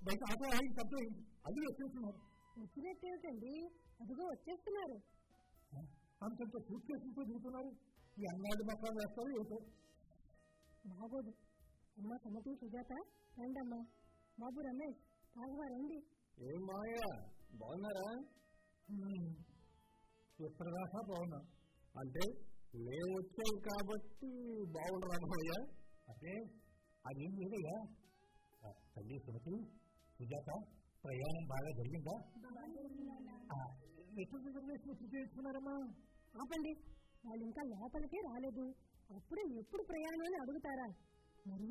బయట ఆటో ఆయన శబ్దం అయింది అది వచ్చేస్తున్నారు వచ్చినట్టేమిటండి అదిగో వచ్చేస్తున్నారు అంతంత సూట్ కేసులతో దిగుతున్నారు ఈ అన్నాడు మకాలు వేస్తారు ఏమిటో బాగోదు అమ్మ సుమతి సుజాత రండమ్మా బాబు రమేష్ రాఘవ రండి ఏం మాయ బాగున్నారా ఇప్పటిదాకా బాగున్నా అంటే మేము వచ్చాం కాబట్టి బాగుండరా మాయ అంటే అదేం లేదయ్యా ఆ, తల్లి సుమతి సుజాత ప్రయాణం బాగా జరిగిందా ఆ, ఎప్పుడు రిజర్వేషన్ ఎప్పుడు చేసుకున్నారమ్మా ఆపండి వాళ్ళు ఇంకా లోపలికే రాలేదు అప్పుడే ఎప్పుడు ప్రయాణం అని అడుగుతారా మరి